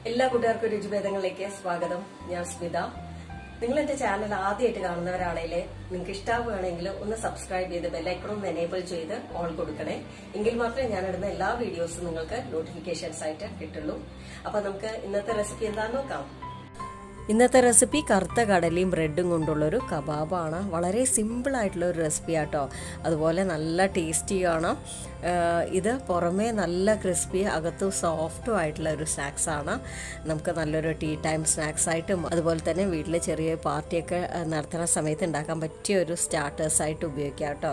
എല്ലാ കൂട്ടുകാർക്കും രുചിഭേദങ്ങളിലേക്ക് സ്വാഗതം ഞാൻ സ്മിത നിങ്ങൾ എന്റെ ചാനൽ ആദ്യമായിട്ട് കാണുന്നവരാണെങ്കിൽ നിങ്ങൾക്ക് ഇഷ്ടാവുകയാണെങ്കിൽ ഒന്ന് സബ്സ്ക്രൈബ് ചെയ്ത് ബെല്ലൈക്കൺ ഒന്ന് എനേബിൾ ചെയ്ത് ഓൾ കൊടുക്കണേ എങ്കിൽ മാത്രമേ ഞാൻ ഇടുന്ന എല്ലാ വീഡിയോസും നിങ്ങൾക്ക് നോട്ടിഫിക്കേഷൻസ് ആയിട്ട് കിട്ടുള്ളൂ അപ്പൊ നമുക്ക് ഇന്നത്തെ റെസിപ്പി എന്താന്ന് നോക്കാം ഇന്നത്തെ റെസിപ്പി കറുത്ത കടലയും ബ്രെഡും കൊണ്ടുള്ളൊരു കബാബാണ് വളരെ സിമ്പിൾ ആയിട്ടുള്ള ഒരു റെസിപ്പി ആട്ടോ അതുപോലെ നല്ല ടേസ്റ്റിയാണ് ഇത് പുറമേ നല്ല ക്രിസ്പി അകത്ത് സോഫ്റ്റും ആയിട്ടുള്ള ഒരു സ്നാക്സ് ആണ് നമുക്ക് നല്ലൊരു ടീ ടൈം സ്നാക്സ് ആയിട്ടും അതുപോലെ തന്നെ വീട്ടിൽ ചെറിയ പാർട്ടിയൊക്കെ നടത്തുന്ന സമയത്ത് ഉണ്ടാക്കാൻ പറ്റിയ ഒരു സ്റ്റാർട്ടേഴ്സായിട്ട് ഉപയോഗിക്കാം കേട്ടോ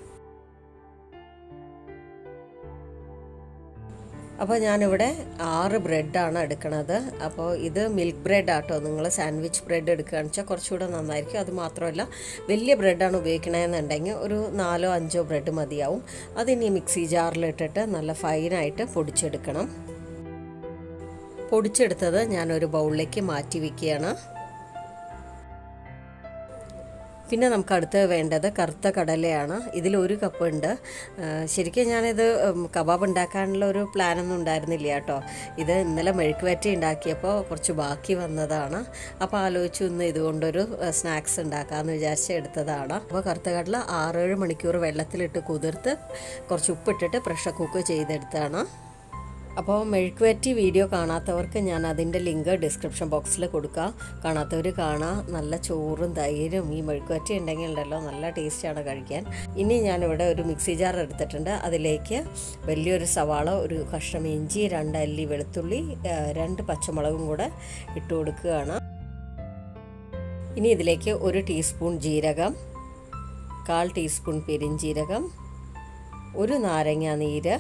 അപ്പോൾ ഞാനിവിടെ ആറ് ബ്രെഡാണ് എടുക്കുന്നത് അപ്പോൾ ഇത് മിൽക്ക് ബ്രെഡ് ആട്ടോ നിങ്ങൾ സാൻഡ്വിച്ച് ബ്രെഡ് എടുക്കുകയാണെന്ന് വെച്ചാൽ കുറച്ചുകൂടെ നന്നായിരിക്കും അത് മാത്രമല്ല വലിയ ബ്രെഡാണ് ഉപയോഗിക്കണമെന്നുണ്ടെങ്കിൽ ഒരു നാലോ അഞ്ചോ ബ്രെഡ് മതിയാവും അതിനി മിക്സി ജാറിലിട്ടിട്ട് നല്ല ഫൈനായിട്ട് പൊടിച്ചെടുക്കണം പൊടിച്ചെടുത്തത് ഞാനൊരു ബൗളിലേക്ക് മാറ്റി വയ്ക്കുകയാണ് പിന്നെ നമുക്ക് അടുത്ത് വേണ്ടത് കറുത്ത കടലയാണ് ഇതിൽ ഒരു കപ്പ് ഉണ്ട് ശരിക്കും ഞാനിത് കബാബ് ഉണ്ടാക്കാനുള്ള ഒരു പ്ലാനൊന്നും ഉണ്ടായിരുന്നില്ല കേട്ടോ ഇത് ഇന്നലെ മെഴുക്ക് വറ്റി ഉണ്ടാക്കിയപ്പോൾ കുറച്ച് ബാക്കി വന്നതാണ് അപ്പോൾ ആലോചിച്ചു ഇന്ന് ഇതുകൊണ്ടൊരു സ്നാക്സ് ഉണ്ടാക്കാമെന്ന് വിചാരിച്ച് എടുത്തതാണ് അപ്പോൾ കറുത്ത കടല ആറേഴ് മണിക്കൂർ വെള്ളത്തിലിട്ട് കുതിർത്ത് കുറച്ച് ഉപ്പിട്ടിട്ട് പ്രഷർ കുക്ക് ചെയ്തെടുത്താണ് അപ്പോൾ മെഴുക്കുവറ്റി വീഡിയോ കാണാത്തവർക്ക് ഞാൻ അതിൻ്റെ ലിങ്ക് ഡിസ്ക്രിപ്ഷൻ ബോക്സിൽ കൊടുക്കാം കാണാത്തവർ കാണാം നല്ല ചോറും തൈരും ഈ മെഴുക്കുവറ്റി ഉണ്ടെങ്കിൽ ഉണ്ടല്ലോ നല്ല ടേസ്റ്റാണ് കഴിക്കാൻ ഇനി ഞാനിവിടെ ഒരു മിക്സി ജാർ എടുത്തിട്ടുണ്ട് അതിലേക്ക് വലിയൊരു സവാള ഒരു കഷ്ണം ഇഞ്ചി രണ്ട് അല്ലി വെളുത്തുള്ളി രണ്ട് പച്ചമുളകും കൂടെ ഇട്ട് കൊടുക്കുകയാണ് ഇനി ഇതിലേക്ക് ഒരു ടീസ്പൂൺ ജീരകം കാൽ ടീസ്പൂൺ പെരിഞ്ജീരകം ഒരു നാരങ്ങ നീര്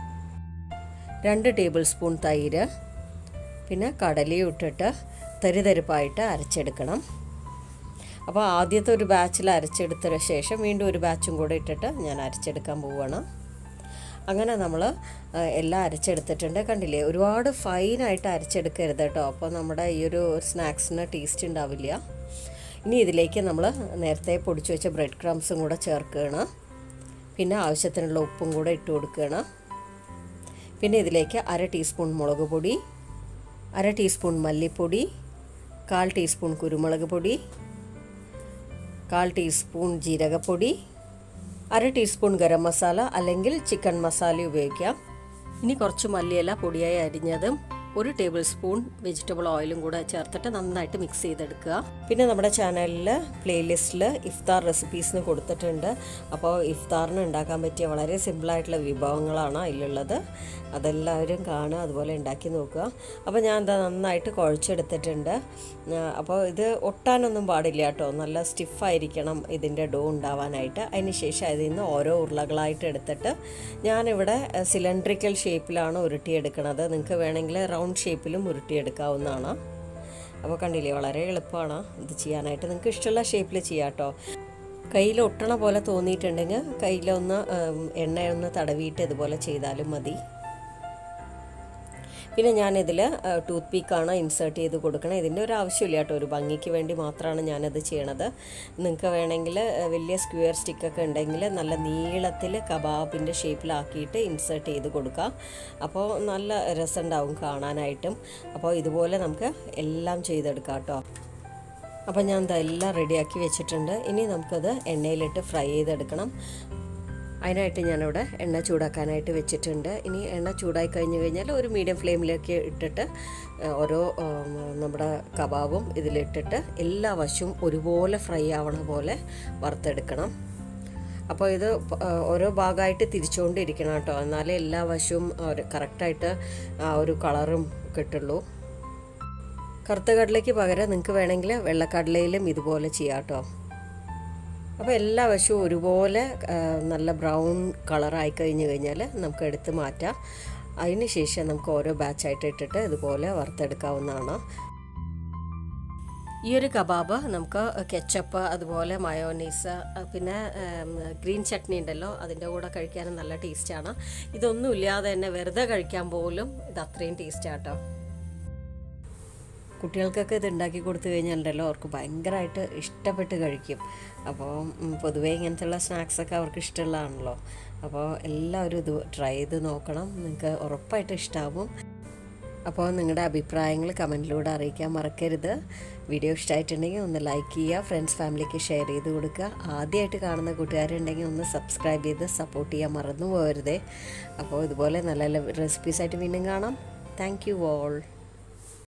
രണ്ട് ടേബിൾ സ്പൂൺ തൈര് പിന്നെ കടലയും ഇട്ടിട്ട് തരിതരിപ്പായിട്ട് അരച്ചെടുക്കണം അപ്പോൾ ആദ്യത്തെ ഒരു ബാച്ചിൽ അരച്ചെടുത്തതിന് ശേഷം വീണ്ടും ഒരു ബാച്ചും കൂടെ ഇട്ടിട്ട് ഞാൻ അരച്ചെടുക്കാൻ പോവുകയാണ് അങ്ങനെ നമ്മൾ എല്ലാം അരച്ചെടുത്തിട്ടുണ്ട് കണ്ടില്ലേ ഒരുപാട് ഫൈനായിട്ട് അരച്ചെടുക്കരുത് കേട്ടോ അപ്പോൾ നമ്മുടെ ഈ ഒരു സ്നാക്സിന് ടേസ്റ്റ് ഉണ്ടാവില്ല ഇനി ഇതിലേക്ക് നമ്മൾ നേരത്തെ പൊടിച്ചു വെച്ച ബ്രെഡ് ക്രംസും കൂടെ ചേർക്കുകയാണ് പിന്നെ ആവശ്യത്തിനുള്ള ഉപ്പും കൂടെ ഇട്ട് കൊടുക്കുകയാണ് പിന്നെ ഇതിലേക്ക് അര ടീസ്പൂൺ മുളക് പൊടി അര ടീസ്പൂൺ മല്ലിപ്പൊടി കാൽ ടീസ്പൂൺ കുരുമുളക് പൊടി കാൽ ടീസ്പൂൺ ജീരകപ്പൊടി അര ടീസ്പൂൺ ഗരം മസാല അല്ലെങ്കിൽ ചിക്കൻ മസാല ഉപയോഗിക്കാം ഇനി കുറച്ച് മല്ലിയില പൊടിയായി അരിഞ്ഞതും ഒരു ടേബിൾ സ്പൂൺ വെജിറ്റബിൾ ഓയിലും കൂടെ ചേർത്തിട്ട് നന്നായിട്ട് മിക്സ് ചെയ്തെടുക്കുക പിന്നെ നമ്മുടെ ചാനലിൽ പ്ലേലിസ്റ്റിൽ ഇഫ്താർ റെസിപ്പീസിന് കൊടുത്തിട്ടുണ്ട് അപ്പോൾ ഇഫ്താറിന് ഉണ്ടാക്കാൻ പറ്റിയ വളരെ സിമ്പിളായിട്ടുള്ള വിഭവങ്ങളാണ് അതിലുള്ളത് അതെല്ലാവരും കാണുക അതുപോലെ ഉണ്ടാക്കി നോക്കുക അപ്പോൾ ഞാൻ എന്താ നന്നായിട്ട് കുഴച്ചെടുത്തിട്ടുണ്ട് അപ്പോൾ ഇത് ഒട്ടാനൊന്നും പാടില്ല കേട്ടോ നല്ല സ്റ്റിഫായിരിക്കണം ഇതിൻ്റെ ഡോ ഉണ്ടാവാനായിട്ട് അതിന് ശേഷം അതിൽ നിന്ന് ഓരോ ഉരുളകളായിട്ട് എടുത്തിട്ട് ഞാനിവിടെ സിലിണ്ട്രിക്കൽ ഷേപ്പിലാണ് ഉരുട്ടിയെടുക്കുന്നത് നിങ്ങൾക്ക് വേണമെങ്കിൽ റൗണ്ട് ഷേപ്പിലും ഉരുട്ടിയെടുക്കാവുന്നതാണ് അപ്പോൾ കണ്ടില്ലേ വളരെ എളുപ്പമാണ് ഇത് ചെയ്യാനായിട്ട് നിങ്ങൾക്ക് ഇഷ്ടമുള്ള ഷേപ്പിൽ ചെയ്യാം കേട്ടോ കയ്യിൽ ഒട്ടണ പോലെ തോന്നിയിട്ടുണ്ടെങ്കിൽ കയ്യിലൊന്ന് എണ്ണയൊന്ന് തടവിയിട്ട് ഇതുപോലെ ചെയ്താലും മതി പിന്നെ ഞാനിതിൽ ടൂത്ത് പീക്കാണ് ഇൻസേർട്ട് ചെയ്ത് കൊടുക്കണം ഇതിൻ്റെ ഒരു ആവശ്യമില്ല കേട്ടോ ഒരു ഭംഗിക്ക് വേണ്ടി മാത്രമാണ് ഞാനത് ചെയ്യണത് നിങ്ങൾക്ക് വേണമെങ്കിൽ വലിയ സ്ക്വയർ സ്റ്റിക്കൊക്കെ ഉണ്ടെങ്കിൽ നല്ല നീളത്തിൽ കബാബിൻ്റെ ഷേപ്പിലാക്കിയിട്ട് ഇൻസേർട്ട് ചെയ്ത് കൊടുക്കാം അപ്പോൾ നല്ല രസമുണ്ടാവും കാണാനായിട്ടും അപ്പോൾ ഇതുപോലെ നമുക്ക് എല്ലാം ചെയ്തെടുക്കാം കേട്ടോ അപ്പോൾ ഞാൻ ഇതെല്ലാം റെഡിയാക്കി വെച്ചിട്ടുണ്ട് ഇനി നമുക്കത് എണ്ണയിലിട്ട് ഫ്രൈ ചെയ്തെടുക്കണം അതിനായിട്ട് ഞാനിവിടെ എണ്ണ ചൂടാക്കാനായിട്ട് വെച്ചിട്ടുണ്ട് ഇനി എണ്ണ ചൂടായി കഴിഞ്ഞ് കഴിഞ്ഞാൽ ഒരു മീഡിയം ഫ്ലെയിമിലേക്ക് ഇട്ടിട്ട് ഓരോ നമ്മുടെ കബാബും ഇതിലിട്ടിട്ട് എല്ലാ വശവും ഒരുപോലെ ഫ്രൈ ആവണ പോലെ വറുത്തെടുക്കണം അപ്പോൾ ഇത് ഓരോ ഭാഗമായിട്ട് തിരിച്ചുകൊണ്ടിരിക്കണം കേട്ടോ എന്നാലേ എല്ലാ വശവും കറക്റ്റായിട്ട് ആ ഒരു കളറും കിട്ടുള്ളൂ കറുത്ത കടലയ്ക്ക് പകരം നിങ്ങൾക്ക് വേണമെങ്കിൽ വെള്ളക്കടലയിലും ഇതുപോലെ ചെയ്യാം കേട്ടോ അപ്പോൾ എല്ലാ വശവും ഒരുപോലെ നല്ല ബ്രൗൺ കളറായി കഴിഞ്ഞ് കഴിഞ്ഞാൽ നമുക്ക് എടുത്ത് മാറ്റാം അതിന് ശേഷം നമുക്ക് ഓരോ ബാച്ചായിട്ട് ഇട്ടിട്ട് ഇതുപോലെ വറുത്തെടുക്കാവുന്നതാണ് ഈ ഒരു കബാബ് നമുക്ക് കെച്ചപ്പ് അതുപോലെ മയോനീസ് പിന്നെ ഗ്രീൻ ചട്നി ഉണ്ടല്ലോ അതിൻ്റെ കൂടെ കഴിക്കാനും നല്ല ടേസ്റ്റാണ് ഇതൊന്നും ഇല്ലാതെ തന്നെ വെറുതെ കഴിക്കാൻ പോലും ഇത് അത്രയും ടേസ്റ്റാട്ടോ കുട്ടികൾക്കൊക്കെ ഇത് ഉണ്ടാക്കി കൊടുത്തു കഴിഞ്ഞാലുണ്ടല്ലോ അവർക്ക് ഭയങ്കരമായിട്ട് ഇഷ്ടപ്പെട്ട് കഴിക്കും അപ്പോൾ പൊതുവേ ഇങ്ങനത്തെയുള്ള സ്നാക്സൊക്കെ അവർക്ക് ഇഷ്ടമുള്ളതാണല്ലോ അപ്പോൾ എല്ലാവരും ഇത് ട്രൈ ചെയ്ത് നോക്കണം നിങ്ങൾക്ക് ഉറപ്പായിട്ട് ഇഷ്ടമാവും അപ്പോൾ നിങ്ങളുടെ അഭിപ്രായങ്ങൾ കമൻറ്റിലൂടെ അറിയിക്കാൻ മറക്കരുത് വീഡിയോ ഇഷ്ടമായിട്ടുണ്ടെങ്കിൽ ഒന്ന് ലൈക്ക് ചെയ്യുക ഫ്രണ്ട്സ് ഫാമിലിക്ക് ഷെയർ ചെയ്ത് കൊടുക്കുക ആദ്യമായിട്ട് കാണുന്ന കൂട്ടുകാരുണ്ടെങ്കിൽ ഒന്ന് സബ്സ്ക്രൈബ് ചെയ്ത് സപ്പോർട്ട് ചെയ്യാൻ മറന്നു പോകരുതേ അപ്പോൾ ഇതുപോലെ നല്ല നല്ല റെസിപ്പീസായിട്ട് വീണ്ടും കാണാം താങ്ക് യു ഓൾ